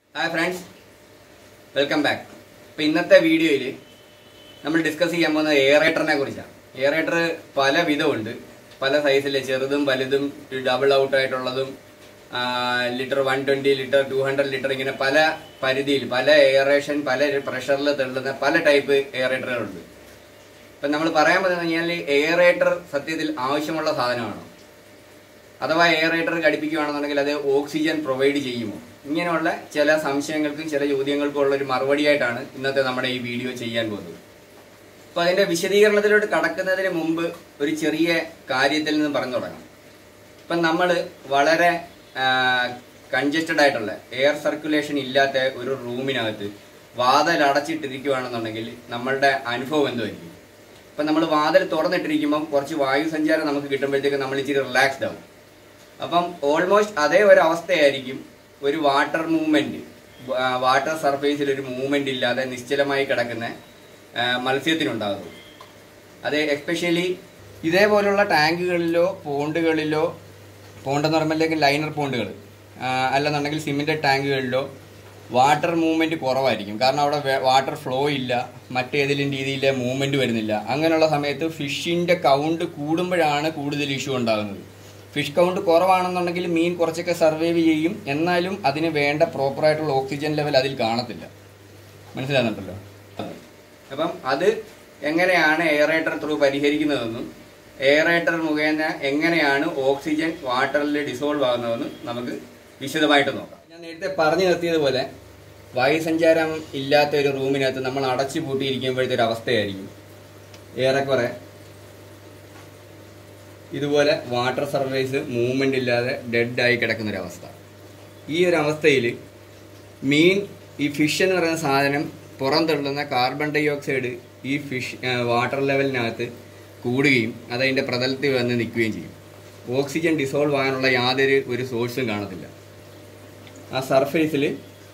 hi friends welcome back ഇപ്പം ഇന്നത്തെ വീഡിയോയിൽ നമ്മൾ ഡിസ്കസ് ചെയ്യാൻ പോകുന്നത് എയറേറ്ററിനെ കുറിച്ചാണ് എയറേറ്റർ പല വിധമുണ്ട് പല സൈസിൽ ചെറുതും വലുതും ഡബിൾ ഔട്ട് ആയിട്ടുള്ളതും litre one twenty litre two hundred litre ഇങ്ങനെ പല പരിധിയിൽ പല എയറേഷൻ പല പ്രഷറിൽ തള്ളുന്ന പല ടൈപ്പ് എയറേറ്ററുകളുണ്ട് ഇപ്പം നമ്മൾ പറയാൻ പറ്റുന്നത് കഴിഞ്ഞാൽ എയറേറ്റർ സത്യത്തിൽ ആവശ്യമുള്ള സാധനമാണ് അഥവാ എയറേറ്റർ ഘടിപ്പിക്കുകയാണെന്നുണ്ടെങ്കിൽ അത് ഓക്സിജൻ പ്രൊവൈഡ് ചെയ്യുമോ ഇങ്ങനെയുള്ള ചില സംശയങ്ങൾക്കും ചില ചോദ്യങ്ങൾക്കും ഉള്ള ഒരു മറുപടിയായിട്ടാണ് ഇന്നത്തെ നമ്മുടെ ഈ വീഡിയോ ചെയ്യാൻ പോകുന്നത് അപ്പോൾ അതിന്റെ വിശദീകരണത്തിലോട്ട് കടക്കുന്നതിന് മുമ്പ് ഒരു ചെറിയ കാര്യത്തിൽ നിന്ന് പറഞ്ഞു തുടങ്ങാം ഇപ്പം നമ്മൾ വളരെ കൺജസ്റ്റഡ് ആയിട്ടുള്ള എയർ സർക്കുലേഷൻ ഇല്ലാത്ത ഒരു റൂമിനകത്ത് വാതിൽ അടച്ചിട്ടിരിക്കുകയാണെന്നുണ്ടെങ്കിൽ നമ്മളുടെ അനുഭവം എന്തുമായിരിക്കും ഇപ്പം നമ്മൾ വാതിൽ തുറന്നിട്ടിരിക്കുമ്പം കുറച്ച് വായു സഞ്ചാരം നമുക്ക് കിട്ടുമ്പോഴത്തേക്ക് നമ്മൾ ഇച്ചിരി റിലാക്സ്ഡ് ആവും അപ്പം ഓൾമോസ്റ്റ് അതേ ഒരു അവസ്ഥയായിരിക്കും ഒരു വാട്ടർ മൂവ്മെന്റ് വാട്ടർ സർഫേസിൽ ഒരു മൂവ്മെന്റ് ഇല്ലാതെ നിശ്ചലമായി കിടക്കുന്ന ആ, മത്സ്യത്തിനുണ്ടാകുന്നത് അത് എസ്പെഷ്യലി ഇതേപോലുള്ള ടാങ്കുകളിലോ പോണ്ടുകളിലോ പോണ്ടെന്ന് പറയുമ്പോഴത്തേക്കും ലൈനർ പോണ്ടുകൾ അല്ലെന്നുണ്ടെങ്കിൽ സിമെന്റഡ് ടാങ്കുകളിലോ വാട്ടർ മൂവ്മെന്റ് കുറവായിരിക്കും കാരണം അവിടെ വാട്ടർ ഫ്ലോ ഇല്ല മറ്റേതെങ്കിലും രീതിയിലെ മൂവ്മെന്റ് വരുന്നില്ല അങ്ങനെയുള്ള സമയത്ത് ഫിഷിന്റെ കൗണ്ട് കൂടുമ്പോഴാണ് കൂടുതൽ ഇഷ്യൂ ഉണ്ടാകുന്നത് ഫിഷ് കൗണ്ട് കുറവാണെന്നുണ്ടെങ്കിൽ മീൻ കുറച്ചൊക്കെ സർവൈവ് ചെയ്യും എന്നാലും അതിന് വേണ്ട പ്രോപ്പറായിട്ടുള്ള ഓക്സിജൻ ലെവൽ അതിൽ കാണത്തില്ല മനസ്സിലാകുന്നുണ്ടല്ലോ അപ്പം അത് എങ്ങനെയാണ് എയറേറ്റർ ത്രൂ പരിഹരിക്കുന്നതെന്നും എയറേറ്റർ മുഖേന എങ്ങനെയാണ് ഓക്സിജൻ വാട്ടറിൽ ഡിസോൾവ് ആകുന്നതെന്നും നമുക്ക് വിശദമായിട്ട് നോക്കാം ഞാൻ നേരത്തെ പറഞ്ഞു നിർത്തിയതുപോലെ വായുസഞ്ചാരം ഇല്ലാത്ത ഒരു റൂമിനകത്ത് നമ്മൾ അടച്ചു പൂട്ടിയിരിക്കുമ്പോഴത്തെ ഒരു അവസ്ഥയായിരിക്കും ഏറെക്കുറെ ഇതുപോലെ വാട്ടർ സർഫേസ് മൂവ്മെന്റ് ഇല്ലാതെ ഡെഡ് ആയി കിടക്കുന്ന ഒരു അവസ്ഥ ഈ ഒരു അവസ്ഥയിൽ മീൻ ഈ ഫിഷ് എന്ന് പറയുന്ന സാധനം പുറന്തള്ളുന്ന കാർബൺ ഡൈ ഓക്സൈഡ് ഈ ഫിഷ് വാട്ടർ ലെവലിനകത്ത് കൂടുകയും അതതിൻ്റെ പ്രതലത്തിൽ വന്ന് നിൽക്കുകയും ചെയ്യും ഓക്സിജൻ ഡിസോൾവ് ആകാനുള്ള യാതൊരു ഒരു സോഴ്സും കാണത്തില്ല ആ സർഫേസിൽ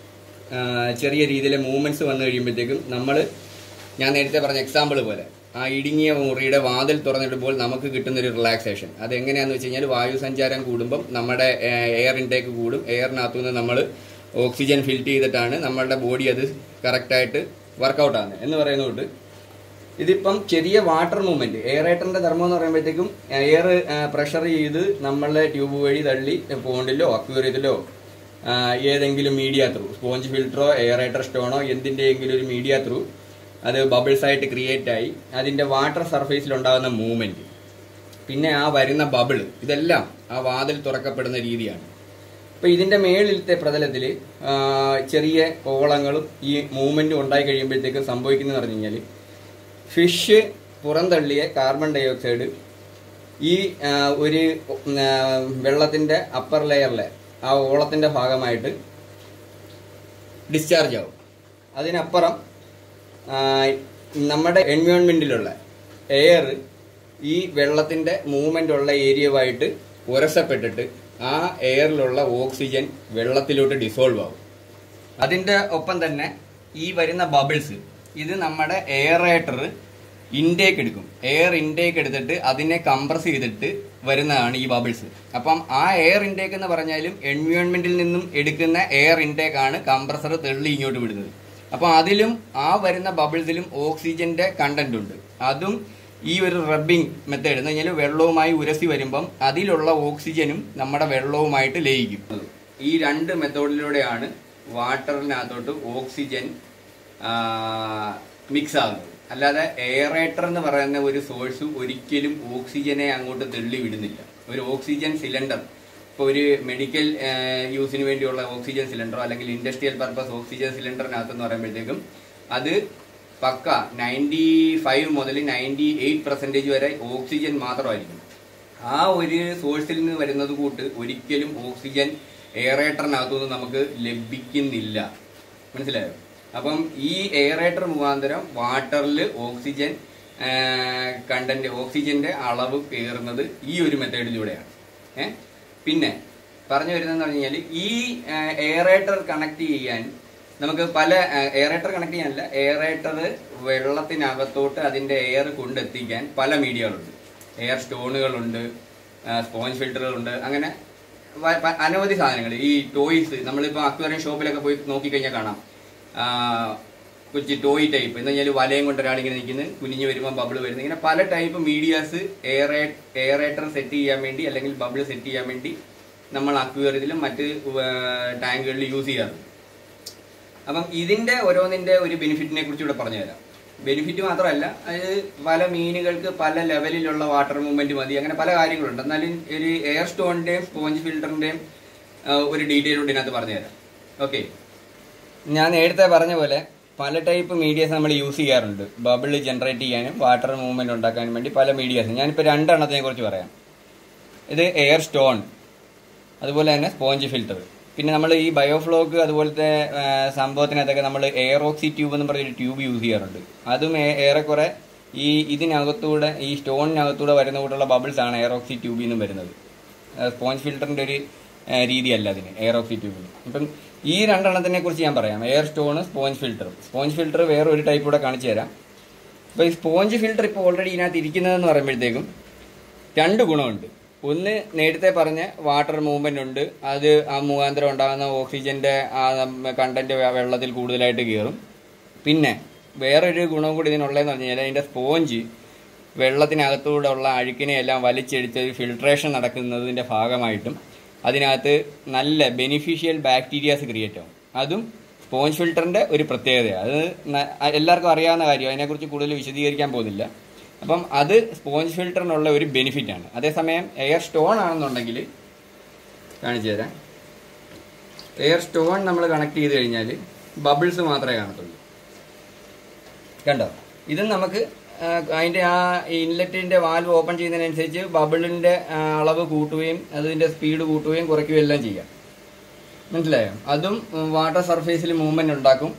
ചെറിയ രീതിയിലെ മൂവ്മെൻറ്റ്സ് വന്നു കഴിയുമ്പോഴത്തേക്കും നമ്മൾ ഞാൻ നേരത്തെ പറഞ്ഞ എക്സാമ്പിൾ പോലെ ആ ഇടുങ്ങിയ മുറിയുടെ വാതിൽ തുറന്നിടുമ്പോൾ നമുക്ക് കിട്ടുന്ന ഒരു റിലാക്സേഷൻ അത് എങ്ങനെയാന്ന് വെച്ച് കഴിഞ്ഞാൽ വായു സഞ്ചാരം കൂടുമ്പം നമ്മുടെ എയർ ഇൻടേക്ക് കൂടും എയറിനകത്തു നിന്ന് നമ്മൾ ഓക്സിജൻ ഫിൽറ്റ് ചെയ്തിട്ടാണ് നമ്മളുടെ ബോഡി അത് കറക്റ്റായിട്ട് വർക്കൗട്ട് ആകുന്നത് എന്ന് പറയുന്നതുകൊണ്ട് ഇതിപ്പം ചെറിയ വാട്ടർ മൂവ്മെന്റ് എയറേറ്ററിന്റെ ധർമ്മം എന്ന് പറയുമ്പോഴത്തേക്കും എയർ പ്രഷർ ചെയ്ത് നമ്മളെ ട്യൂബ് വഴി തള്ളി പോണ്ടിലോ അക്വേറിയത്തിലോ ഏതെങ്കിലും മീഡിയ ത്രൂ സ്പോഞ്ച് ഫിൽറ്ററോ എയറേറ്റർ സ്റ്റോണോ എന്തിൻ്റെയെങ്കിലും ഒരു മീഡിയ ത്രൂ അത് ബബിൾസ് ആയിട്ട് ക്രിയേറ്റ് ആയി അതിന്റെ വാട്ടർ സർഫേസിൽ ഉണ്ടാകുന്ന മൂവ്മെന്റ് പിന്നെ ആ വരുന്ന ബബിൾ ഇതെല്ലാം ആ വാതിൽ തുറക്കപ്പെടുന്ന രീതിയാണ് ഇപ്പൊ ഇതിന്റെ മേളിലത്തെ പ്രതലത്തിൽ ചെറിയ ഓളങ്ങളും ഈ മൂവ്മെന്റും ഉണ്ടായി കഴിയുമ്പോഴത്തേക്ക് സംഭവിക്കുന്നത് പറഞ്ഞു കഴിഞ്ഞാൽ ഫിഷ് പുറന്തള്ളിയ കാർബൺ ഡൈ ഓക്സൈഡ് ഈ ആ, ഒരു ആ, വെള്ളത്തിന്റെ അപ്പർ ലെയറിലെ ആ ഓളത്തിന്റെ ഭാഗമായിട്ട് ഡിസ്ചാർജ് ആവും അതിനപ്പുറം ആ, നമ്മുടെ എൻവയോൺമെന്റിലുള്ള എയർ ഈ വെള്ളത്തിന്റെ മൂവ്മെന്റ് ഉള്ള ഏരിയയുമായിട്ട് ഉരസപ്പെട്ടിട്ട് ആ എയറിലുള്ള ഓക്സിജൻ വെള്ളത്തിലോട്ട് ഡിസോൾവ് ആവും അതിന്റെ ഒപ്പം തന്നെ ഈ വരുന്ന ബബിൾസ് ഇത് നമ്മുടെ എയറേറ്റർ ഇൻടേക്ക് എടുക്കും എയർ ഇൻടേക്ക് എടുത്തിട്ട് അതിനെ കംപ്രസ് ചെയ്തിട്ട് വരുന്നതാണ് ഈ ബബിൾസ് അപ്പം ആ എയർ ഇൻടേക്ക് എന്ന് പറഞ്ഞാലും എൻവയോൺമെന്റിൽ നിന്നും എടുക്കുന്ന എയർ ഇൻടേക്ക് ആണ് കംപ്രസർ തെള്ളി ഇങ്ങോട്ട് വിടുന്നത് അപ്പം അതിലും ആ വരുന്ന ബബിൾസിലും ഓക്സിജന്റെ കണ്ടന്റ് ഉണ്ട് അതും ഈ ഒരു റബ്ബിംഗ് മെത്തേഡ് എന്ന് കഴിഞ്ഞാൽ വെള്ളവുമായി ഉരസി വരുമ്പം അതിലുള്ള ഓക്സിജനും നമ്മുടെ വെള്ളവുമായിട്ട് ലയിക്കും ഈ രണ്ട് മെത്തേഡിലൂടെയാണ് വാട്ടറിനകത്തോട്ട് ഓക്സിജൻ മിക്സ് ആകുന്നത് അല്ലാതെ എയറേറ്റർ എന്ന് പറയുന്ന ഒരു സോഴ്സ് ഒരിക്കലും ഓക്സിജനെ അങ്ങോട്ട് തള്ളി വിടുന്നില്ല ഒരു ഓക്സിജൻ സിലിണ്ടർ ഇപ്പോൾ ഒരു മെഡിക്കൽ യൂസിന് വേണ്ടിയുള്ള ഓക്സിജൻ സിലിണ്ടറോ അല്ലെങ്കിൽ ഇൻഡസ്ട്രിയൽ പർപ്പസ് ഓക്സിജൻ സിലിണ്ടറിനകത്ത് എന്ന് പറയുമ്പോഴത്തേക്കും അത് പക്ക നയൻറ്റി ഫൈവ് മുതൽ നയൻറ്റി എയ്റ്റ് പെർസെൻറ്റേജ് വരെ ഓക്സിജൻ മാത്രമായിരിക്കും ആ ഒരു സോഴ്സിൽ നിന്ന് വരുന്നത് കൂട്ട് ഒരിക്കലും ഓക്സിജൻ എയറേറ്ററിനകത്തുനിന്ന് നമുക്ക് ലഭിക്കുന്നില്ല മനസ്സിലായോ അപ്പം ഈ എയറേറ്റർ മുഖാന്തരം വാട്ടറിൽ ഓക്സിജൻ കണ്ടന്റ് ഓക്സിജന്റെ അളവ് കയറുന്നത് ഈ ഒരു മെത്തേഡിലൂടെയാണ് ഏ പിന്നെ പറഞ്ഞു വരുന്നതെന്ന് പറഞ്ഞു കഴിഞ്ഞാൽ ഈ എയറേറ്റർ കണക്ട് ചെയ്യാൻ നമുക്ക് പല എയറേറ്റർ കണക്ട് ചെയ്യാനല്ല എയറേറ്റർ വെള്ളത്തിനകത്തോട്ട് അതിന്റെ എയർ കൊണ്ടെത്തിക്കാൻ പല മീഡിയകളുണ്ട് എയർ സ്റ്റോണുകളുണ്ട് സ്പോഞ്ച് ഫിൽറ്ററുകളുണ്ട് അങ്ങനെ വ- പ- അനവധി സാധനങ്ങൾ ഈ ടോയ്സ് നമ്മളിപ്പോൾ അക്വേറിയം ഷോപ്പിലൊക്കെ പോയി നോക്കിക്കഴിഞ്ഞാൽ കാണാം ആ, കൊച്ചി ടോയ് ടൈപ്പ് എന്ന് കഴിഞ്ഞാൽ വലയം കൊണ്ട് ഒരാളിങ്ങനെ നിൽക്കുന്നത് കുനിഞ്ഞ് വരുമ്പോൾ ബബിൾ വരുന്നത് ഇങ്ങനെ പല ടൈപ്പ് മീഡിയാസ് എയറേ എയറേറ്റർ സെറ്റ് ചെയ്യാൻ വേണ്ടി അല്ലെങ്കിൽ ബബിൾ സെറ്റ് ചെയ്യാൻ വേണ്ടി നമ്മൾ അക്വേറിയത്തിലും മറ്റ് ടാങ്കുകളിൽ യൂസ് ചെയ്യാറുണ്ട് അപ്പം ഇതിന്റെ ഓരോന്നിന്റെ ഒരു ബെനിഫിറ്റിനെ കുറിച്ച് ഇവിടെ പറഞ്ഞു തരാം ബെനിഫിറ്റ് മാത്രമല്ല അത് പല മീനുകൾക്ക് പല ലെവലിലുള്ള വാട്ടർ മൂവ്മെന്റ് മതി അങ്ങനെ പല കാര്യങ്ങളുണ്ട് എന്നാലും ഒരു എയർ സ്റ്റോണിന്റെയും സ്പോഞ്ച് ഫിൽറ്ററിന്റെയും ഒരു ഡീറ്റെയിൽ ഉണ്ട് ഇതിനകത്ത് പറഞ്ഞു തരാം ഓക്കെ ഞാൻ നേരത്തെ പറഞ്ഞ പോലെ പല ടൈപ്പ് മീഡിയസ് നമ്മൾ യൂസ് ചെയ്യാറുണ്ട് ബബിൾ ജനറേറ്റ് ചെയ്യാനും വാട്ടർ മൂവ്മെന്റ് ഉണ്ടാക്കാനും വേണ്ടി പല മീഡിയാസ് ഞാനിപ്പോൾ രണ്ടെണ്ണത്തിനെ കുറിച്ച് പറയാം ഇത് എയർ സ്റ്റോൺ അതുപോലെ തന്നെ സ്പോഞ്ച് ഫിൽറ്റർ പിന്നെ നമ്മൾ ഈ ബയോഫ്ലോക്ക് അതുപോലത്തെ ആ, സംഭവത്തിനകത്തൊക്കെ നമ്മൾ എയറോക്സി ട്യൂബ് എന്ന് പറഞ്ഞൊരു ട്യൂബ് യൂസ് ചെയ്യാറുണ്ട് അതും ഏ- ഏറെക്കുറെ ഈ ഇതിനകത്തൂടെ ഈ സ്റ്റോണിനകത്തൂടെ വരുന്ന കൂട്ടുള്ള ബബിൾസ് ആണ് എയറോക്സി ട്യൂബിൽ നിന്നും വരുന്നത് സ്പോഞ്ച് ഫിൽറ്ററിന്റെ ഒരു ആ, രീതിയല്ല അതിന് എയറോക്സി ട്യൂബിന് ഇപ്പം ഈ രണ്ടെണ്ണത്തിനെ കുറിച്ച് ഞാൻ പറയാം air stone sponge filter sponge filter വേറെ ഒരു ടൈപ്പ് കൂടെ കാണിച്ചു തരാം അപ്പോൾ ഈ സ്പോഞ്ച് ഫിൽറ്റർ ഇപ്പോൾ ഓൾറെഡി ഇതിനകത്ത് ഇരിക്കുന്നതെന്ന് പറയുമ്പോഴത്തേക്കും രണ്ട് ഗുണമുണ്ട് ഒന്ന് നേരത്തെ പറഞ്ഞ വാട്ടർ മൂവ്മെന്റ് ഉണ്ട് അത് ആ മുഖാന്തരം ഉണ്ടാകുന്ന ഓക്സിജന്റെ ആ കണ്ടന്റ് വെള്ളത്തിൽ കൂടുതലായിട്ട് കയറും പിന്നെ വേറൊരു ഗുണം കൂടി ഇതിനുള്ളതെന്ന് പറഞ്ഞു കഴിഞ്ഞാൽ അതിന്റെ സ്പോഞ്ച് വെള്ളത്തിനകത്തൂടെ ഉള്ള അഴുക്കിനെ എല്ലാം വലിച്ചെടുത്ത് ഫിൽട്രേഷൻ നടക്കുന്നതിന്റെ ഭാഗമായിട്ടും അതിനകത്ത് നല്ല ബെനിഫിഷ്യൽ ബാക്ടീരിയാസ് ക്രിയേറ്റ് ആവും അതും സ്പോഞ്ച് ഫിൽറ്ററിന്റെ ഒരു പ്രത്യേകതയാണ് അത് ന- എല്ലാവർക്കും അറിയാവുന്ന കാര്യം അതിനെക്കുറിച്ച് കൂടുതൽ വിശദീകരിക്കാൻ പോകുന്നില്ല അപ്പം അത് സ്പോഞ്ച് ഫിൽറ്ററിനുള്ള ഒരു ബെനിഫിറ്റ് ആണ് അതേസമയം എയർ സ്റ്റോൺ ആണെന്നുണ്ടെങ്കിൽ കാണിച്ചു തരാം എയർ സ്റ്റോൺ നമ്മൾ കണക്ട് ചെയ്ത് കഴിഞ്ഞാൽ ബബിൾസ് മാത്രമേ കാണത്തുള്ളൂ കണ്ടോ ഇതും നമുക്ക് ആ, അതിന്റെ ആ ഇൻലെറ്റിന്റെ വാൽവ് ഓപ്പൺ ചെയ്യുന്നതിനനുസരിച്ച് ബബിളിന്റെ ആ, അളവ് കൂട്ടുകയും അതിന്റെ സ്പീഡ് കൂട്ടുകയും കുറയ്ക്കുകയും എല്ലാം ചെയ്യാം മനസ്സിലായോ അതും വാട്ടർ സർഫേസിൽ മൂവ്മെന്റ് ഉണ്ടാക്കും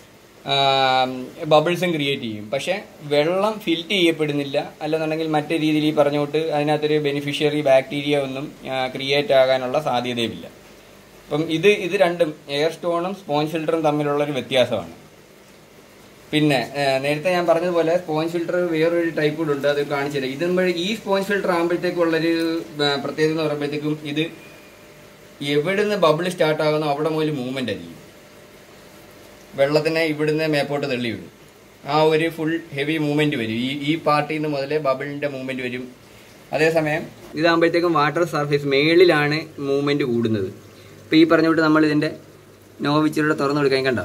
ബബിൾസും ക്രിയേറ്റ് ചെയ്യും പക്ഷെ വെള്ളം ഫിൽറ്റ് ചെയ്യപ്പെടുന്നില്ല അല്ലെന്നുണ്ടെങ്കിൽ മറ്റു രീതിയിൽ ഈ പറഞ്ഞുകൊണ്ട് അതിനകത്തൊരു ബെനിഫിഷ്യറി ബാക്ടീരിയ ഒന്നും ക്രിയേറ്റ് ആകാനുള്ള സാധ്യതയുമില്ല അപ്പം ഇത് ഇത് രണ്ടും എയർ സ്റ്റോണും സ്പോഞ്ച് ഫിൽറ്ററും തമ്മിലുള്ള ഒരു വ്യത്യാസമാണ് പിന്നെ ആ, നേരത്തെ ഞാൻ പറഞ്ഞതുപോലെ സ്പോഞ്ച് ഫിൽറ്റർ വേറൊരു ടൈപ്പ് കൂടെ ഉണ്ട് അത് കാണിച്ചു തരാം ഇത് നമ്മൾ ഈ സ്പോഞ്ച് ഫിൽറ്റർ ആകുമ്പോഴത്തേക്കും ഉള്ളൊരു ആ, പ്രത്യേകത എന്ന് പറയുമ്പോഴത്തേക്കും ഇത് എവിടുന്ന് ബബിൾ സ്റ്റാർട്ട് ആകുന്നോ അവിടെ മുതൽ മൂവ്മെന്റ് ആയിരിക്കും വെള്ളത്തിനെ ഇവിടുന്ന് മേപ്പോട്ട് തള്ളി വിടും ആ ഒരു ഫുൾ ഹെവി മൂവ്മെന്റ് വരും ഈ ഈ പാർട്ടിൽ നിന്ന് മുതലേ ബബിളിന്റെ മൂവ്മെന്റ് വരും അതേസമയം ഇതാകുമ്പോഴത്തേക്കും വാട്ടർ സർഫേസ് മേളിലാണ് മൂവ്മെന്റ് കൂടുന്നത് ഇപ്പൊ ഈ പറഞ്ഞുകൊണ്ട് നമ്മൾ ഇതിന്റെ നോവിച്ചിലൂടെ തുറന്നു കൊടുക്കാൻ കണ്ടോ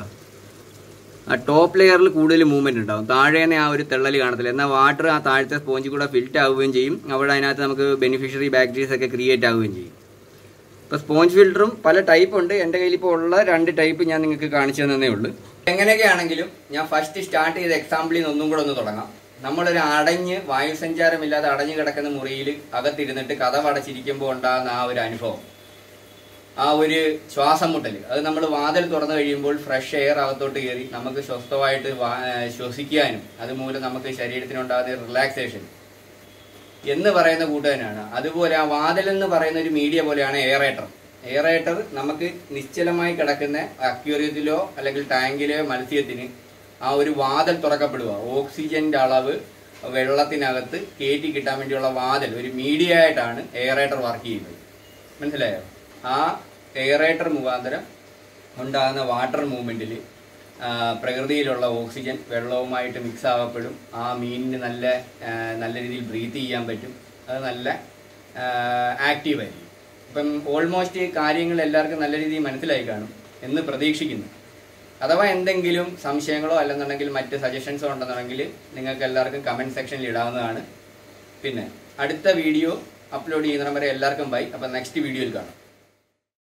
ആ ടോപ്പ് ലെയറിൽ കൂടുതൽ മൂവ്മെന്റ് ഉണ്ടാവും താഴേനെ ആ ഒരു തെള്ളൽ കാണത്തില്ല എന്നാൽ വാട്ടർ ആ താഴത്തെ സ്പോഞ്ചിൽ കൂടെ ഫിൽറ്റ് ആവുകയും ചെയ്യും അവിടെ അതിനകത്ത് നമുക്ക് ബെനിഫിഷ്യറി ബാക്ടീരിയസ് ഒക്കെ ക്രിയേറ്റ് ആവുകയും ചെയ്യും ഇപ്പോൾ സ്പോഞ്ച് ഫിൽറ്ററും പല ടൈപ്പ് ഉണ്ട് എൻ്റെ കയ്യിൽ ഇപ്പോൾ ഉള്ള രണ്ട് ടൈപ്പ് ഞാൻ നിങ്ങൾക്ക് കാണിച്ചു തന്നേ ഉള്ളൂ എങ്ങനെയൊക്കെ ആണെങ്കിലും ഞാൻ ഫസ്റ്റ് സ്റ്റാർട്ട് ചെയ്ത എക്സാമ്പിളിൽ നിന്ന് ഒന്നും കൂടെ ഒന്ന് തുടങ്ങാം നമ്മളൊരു അടഞ്ഞ് വായുസഞ്ചാരമില്ലാതെ അടഞ്ഞു കിടക്കുന്ന മുറിയിൽ അകത്തിരുന്നിട്ട് കഥ അടച്ചിരിക്കുമ്പോൾ ഉണ്ടാകുന്ന ആ ഒരു അനുഭവം ആ ഒരു ശ്വാസം മുട്ടൽ അത് നമ്മൾ വാതിൽ തുറന്നു കഴിയുമ്പോൾ ഫ്രഷ് എയർ അകത്തോട്ട് കയറി നമുക്ക് സ്വസ്ഥമായിട്ട് വാ- ഏഹ് ശ്വസിക്കാനും അതുമൂലം നമുക്ക് ശരീരത്തിനുണ്ടാകുന്ന റിലാക്സേഷൻ എന്ന് പറയുന്ന കൂട്ടുതന്നെയാണ് അതുപോലെ ആ വാതിൽ എന്ന് പറയുന്ന ഒരു മീഡിയ പോലെയാണ് എയറേറ്റർ എയറേറ്റർ നമുക്ക് നിശ്ചലമായി കിടക്കുന്ന അക്വേറിയത്തിലോ അല്ലെങ്കിൽ ടാങ്കിലോ മത്സ്യത്തിന് ആ ഒരു വാതിൽ തുറക്കപ്പെടുക ഓക്സിജന്റെ അളവ് വെള്ളത്തിനകത്ത് കയറ്റി കിട്ടാൻ വേണ്ടിയുള്ള വാതിൽ ഒരു മീഡിയ ആയിട്ടാണ് എയറേറ്റർ വർക്ക് ചെയ്യുന്നത് മനസ്സിലായോ ആ എയറേറ്റർ മുഖാന്തരം ഉണ്ടാകുന്ന വാട്ടർ മൂവ്മെന്റിൽ പ്രകൃതിയിലുള്ള ഓക്സിജൻ വെള്ളവുമായിട്ട് മിക്സ് ആവപ്പെടും ആ മീനിന് നല്ല ആ, നല്ല രീതിയിൽ ബ്രീത്ത് ചെയ്യാൻ പറ്റും അത് നല്ല ആക്റ്റീവ് ആയിരിക്കും ഇപ്പം ഓൾമോസ്റ്റ് കാര്യങ്ങൾ എല്ലാവർക്കും നല്ല രീതിയിൽ മനസ്സിലായി കാണും എന്ന് പ്രതീക്ഷിക്കുന്നു അഥവാ എന്തെങ്കിലും സംശയങ്ങളോ അല്ലെന്നുണ്ടെങ്കിൽ മറ്റ് സജഷൻസോ ഉണ്ടെന്നുണ്ടെങ്കിൽ നിങ്ങൾക്ക് എല്ലാവർക്കും കമൻറ്റ് സെക്ഷനിൽ ഇടാവുന്നതാണ് പിന്നെ അടുത്ത വീഡിയോ അപ്ലോഡ് ചെയ്യുന്നിടം വരെ എല്ലാവർക്കും ബൈ അപ്പം നെക്സ്റ്റ് വീഡിയോയിൽ കാണാം